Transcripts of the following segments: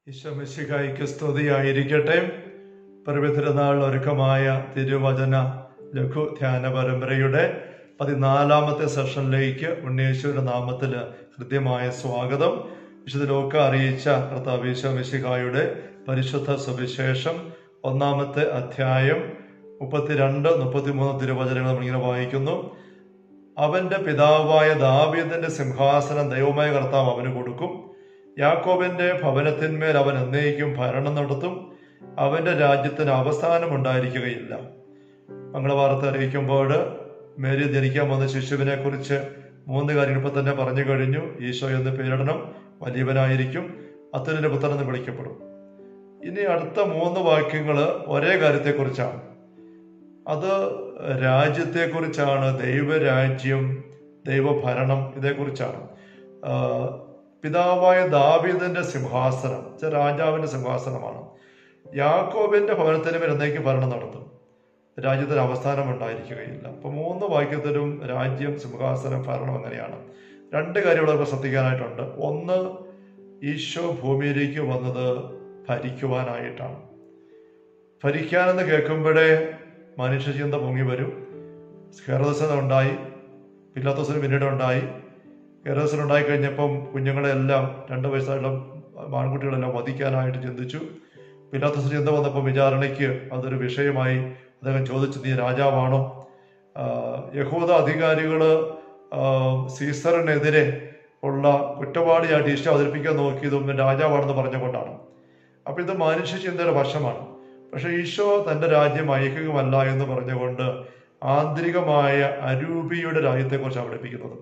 ഈശോമിശിഹായിക്ക് സ്തുതിയായിരിക്കട്ടെ പർവ്വതിരുനാൾ ഒരുക്കമായ തിരുവചന ലഘു ധ്യാന പരമ്പരയുടെ പതിനാലാമത്തെ സെഷനിലേക്ക് ഉണ്ണീശ്വര നാമത്തിൽ ഹൃദ്യമായ സ്വാഗതം വിശുദ്ധലോക്ക അറിയിച്ച കർത്താവ് ഈശോമിശിഹായുടെ പരിശുദ്ധ സുവിശേഷം ഒന്നാമത്തെ അധ്യായം മുപ്പത്തിരണ്ട് മുപ്പത്തിമൂന്ന് തിരുവചനങ്ങൾ നമ്മളിങ്ങനെ വായിക്കുന്നു അവന്റെ പിതാവായ ദാവീദിന്റെ സിംഹാസനം ദൈവമായ കർത്താവ് അവന് കൊടുക്കും യാക്കോബിന്റെ ഭവനത്തിന്മേൽ അവൻ എന്നേക്കും ഭരണം നടത്തും അവന്റെ രാജ്യത്തിന് അവസാനം ഉണ്ടായിരിക്കുകയില്ല മംഗളവാർത്ത അറിയിക്കുമ്പോൾ മേരി ജനിക്കാൻ വന്ന ശിശുവിനെ കുറിച്ച് മൂന്ന് കാര്യങ്ങൾ ഇപ്പൊ തന്നെ പറഞ്ഞു കഴിഞ്ഞു ഈശോ എന്ന് പേരിടണം വലിയവനായിരിക്കും അത്തുലിന്റെ പുത്രൻ എന്ന് വിളിക്കപ്പെടും ഇനി അടുത്ത മൂന്ന് വാക്യങ്ങൾ ഒരേ കാര്യത്തെക്കുറിച്ചാണ് അത് രാജ്യത്തെക്കുറിച്ചാണ് ദൈവരാജ്യം ദൈവഭരണം ഇതേക്കുറിച്ചാണ് ആ, പിതാവായ ദാവീദിന്റെ സിംഹാസനം ഇത് രാജാവിന്റെ സിംഹാസനമാണ് യാക്കോബിന്റെ ഭവനത്തിന് മേൽ എന്നേക്കും ഭരണം നടത്തും രാജ്യത്തിന് അവസാനം ഉണ്ടായിരിക്കുകയില്ല അപ്പൊ മൂന്ന് വാക്യത്തിലും രാജ്യം സിംഹാസനം ഭരണം അങ്ങനെയാണ് രണ്ട് കാര്യം ഇവിടെ ശ്രദ്ധിക്കാനായിട്ടുണ്ട് ഒന്ന് ഈശോ ഭൂമിയിലേക്ക് വന്നത് ഭരിക്കുവാനായിട്ടാണ് ഭരിക്കാനെന്ന് കേൾക്കുമ്പോഴേ മനുഷ്യചിന്ത പൊങ്ങി വരും ഹെറോദസന ഉണ്ടായി പില്ലാത്തോസിന് പിന്നീട് ഉണ്ടായി ഹെറോദസൻ ഉണ്ടായി കഴിഞ്ഞപ്പം കുഞ്ഞുങ്ങളെല്ലാം രണ്ട് വയസ്സായിട്ടുള്ള ആൺകുട്ടികളെല്ലാം വധിക്കാനായിട്ട് ചിന്തിച്ചു പില്ലാത്തോസിന് ചിന്ത വന്നപ്പോൾ വിചാരണയ്ക്ക് അതൊരു വിഷയമായി അദ്ദേഹം ചോദിച്ചു നീ രാജാവാണോ ആ, യഹൂദ അധികാരികള് ആ, സീസറിനെതിരെ ഉള്ള കുറ്റവാളിയായിട്ട് ഈശോ അവതരിപ്പിക്കാൻ നോക്കിയതും രാജാവാണെന്ന് പറഞ്ഞുകൊണ്ടാണ് അപ്പൊ ഇത് മനുഷ്യ ചിന്തയുടെ വശമാണ് പക്ഷെ ഈശോ തന്റെ രാജ്യം ഐഹികമല്ല എന്ന് പറഞ്ഞുകൊണ്ട് ആന്തരികമായ അരൂപിയുടെ രാജ്യത്തെക്കുറിച്ച് പഠിപ്പിക്കുന്നത്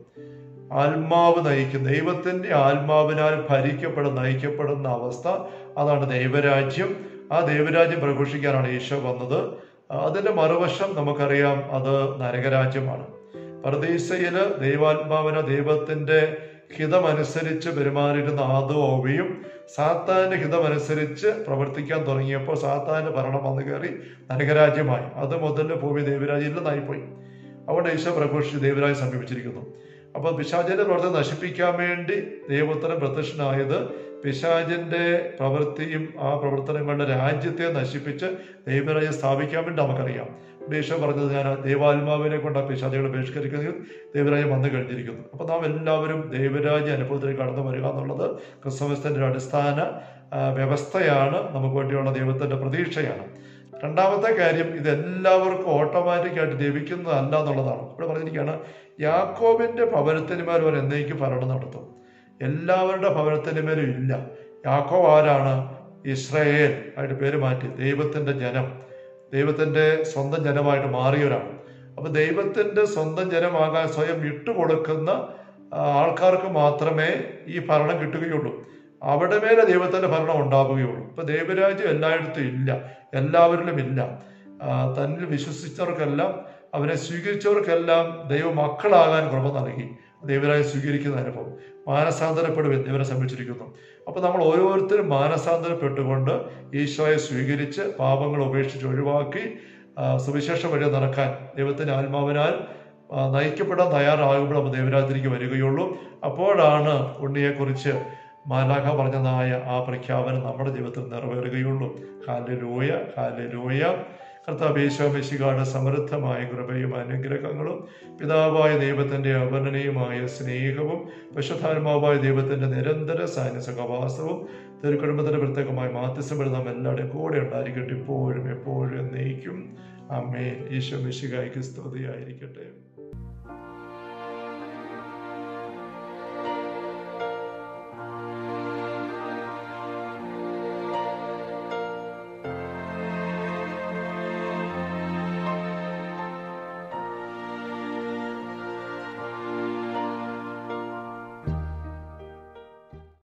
ആത്മാവ് നയിക്കും ദൈവത്തിന്റെ ആത്മാവിനാൽ ഭരിക്കപ്പെടുന്ന നയിക്കപ്പെടുന്ന അവസ്ഥ അതാണ് ദൈവരാജ്യം ആ ദൈവരാജ്യം പ്രഘോഷിക്കാനാണ് ഈശോ വന്നത് അതിന്റെ മറുവശം നമുക്കറിയാം അത് നരകരാജ്യമാണ് പരദീസയില് ദൈവാത്മാവിന് ദൈവത്തിന്റെ ഹിതമനുസരിച്ച് പെരുമാറിയിരുന്ന ആദോവിയും സാത്താന്റെ ഹിതമനുസരിച്ച് പ്രവർത്തിക്കാൻ തുടങ്ങിയപ്പോൾ സാത്താന്റെ ഭരണം വന്നു കയറി നരകരാജ്യമായി അത് മുതൽ ഭൂമി ദൈവരാജ്യം ഇല്ലെന്നായിപ്പോയി അവിടെ ഈശോ പ്രഘോഷിച്ച് ദൈവരാജ്യം സമീപിച്ചിരിക്കുന്നു അപ്പൊ പിശാചിന്റെ പ്രവർത്തനം നശിപ്പിക്കാൻ വേണ്ടി ദൈവോത്തരം പ്രത്യക്ഷനായത് പിശാചിന്റെ പ്രവൃത്തിയും ആ പ്രവർത്തനങ്ങളുടെ രാജ്യത്തെ നശിപ്പിച്ച് ദൈവരാജ്യം സ്ഥാപിക്കാൻ വേണ്ടി നമുക്കറിയാം ഇവിടെ ഈശോ പറഞ്ഞത് ഞാൻ ദൈവാത്മാവിനെ കൊണ്ട് ആ പിശാചികളെ ബഹിഷ്കരിക്കുകയും ദൈവരാജ്യം വന്നു കഴിഞ്ഞിരിക്കുന്നു അപ്പൊ നാം എല്ലാവരും ദൈവരാജ്യ അനുഭവത്തിലേക്ക് കടന്നു വരിക എന്നുള്ളത് ക്രിസ്തമസത്തിന്റെ ഒരു അടിസ്ഥാന ആ, വ്യവസ്ഥയാണ് നമുക്ക് വേണ്ടിയുള്ള ദൈവത്തിന്റെ പ്രതീക്ഷയാണ് രണ്ടാമത്തെ കാര്യം ഇത് എല്ലാവർക്കും ഓട്ടോമാറ്റിക് ആയിട്ട് ലഭിക്കുന്നതല്ല എന്നുള്ളതാണ് ഇവിടെ പറഞ്ഞിരിക്കുകയാണ് യാക്കോബിന്റെ ഭവനത്തിന് മേൽ അവർ എന്നേക്കും ഭരണം നടത്തും എല്ലാവരുടെ ഭവനത്തിന് മേലും ഇല്ല യാക്കോബ് ആരാണ് ഇസ്രയേൽ ആയിട്ട് പേര് മാറ്റി ദൈവത്തിന്റെ ജനം ദൈവത്തിന്റെ സ്വന്തം ജനമായിട്ട് മാറിയവരാണ് അപ്പൊ ദൈവത്തിന്റെ സ്വന്തം ജനമാകാൻ സ്വയം വിട്ടുകൊടുക്കുന്ന ആ, ആൾക്കാർക്ക് മാത്രമേ ഈ ഭരണം കിട്ടുകയുള്ളൂ അവിടെ മേലെ ദൈവത്തിന്റെ ഭരണം ഉണ്ടാവുകയുള്ളൂ ഇപ്പൊ ദൈവരാജ്യം എല്ലായിടത്തും ഇല്ല എല്ലാവരിലും ഇല്ല ആ, തന്നിൽ വിശ്വസിച്ചവർക്കെല്ലാം അവനെ സ്വീകരിച്ചവർക്കെല്ലാം ദൈവ മക്കളാകാൻ കൃപ നൽകി ദൈവരാജ്യം സ്വീകരിക്കുന്ന അനുഭവം മാനസാന്തരപ്പെടുവിൻ ദൈവനെ സംബന്ധിച്ചിരിക്കുന്നു അപ്പൊ നമ്മൾ ഓരോരുത്തരും മാനസാന്തരപ്പെട്ടുകൊണ്ട് ഈശോയെ സ്വീകരിച്ച് പാപങ്ങൾ ഉപേക്ഷിച്ച് ഒഴിവാക്കി ആ, സുവിശേഷം വഴി നടക്കാൻ ദൈവത്തിന്റെ ആത്മാവിനാൽ ആ, നയിക്കപ്പെടാൻ തയ്യാറാകുമ്പോൾ നമ്മൾ ദൈവരാജ്യത്തിലേക്ക് വരികയുള്ളൂ അപ്പോഴാണ് ഉണ്ണിയെക്കുറിച്ച് മാലാഖ പറഞ്ഞതായ ആ പ്രഖ്യാപനം നമ്മുടെ ജീവിതത്തിൽ നിറവേറുകയുള്ളൂ ഹാലലൂയ ഹാലലൂയ കർത്താവ് യേശോമിശികാട് സമൃദ്ധമായ കൃപയും അനുഗ്രഹങ്ങളും പിതാവായ ദൈവത്തിന്റെ അവർണനീയമായ സ്നേഹവും വിശുദ്ധാത്മാവായ ദൈവത്തിന്റെ നിരന്തര സാന്നിധ്യ സഹവാസവും തിരുക്കുടുംബത്തിന്റെ പ്രത്യേകമായ മാധ്യസ്ഥപ്പെടുന്ന നാം എല്ലാവരുടെയും കൂടെ ഉണ്ടായിരിക്കട്ടെ ഇപ്പോഴും എപ്പോഴും എന്നേക്കും അമ്മേ ഈശോ മിശികായ്ക്ക് സ്തുതിയായിരിക്കട്ടെ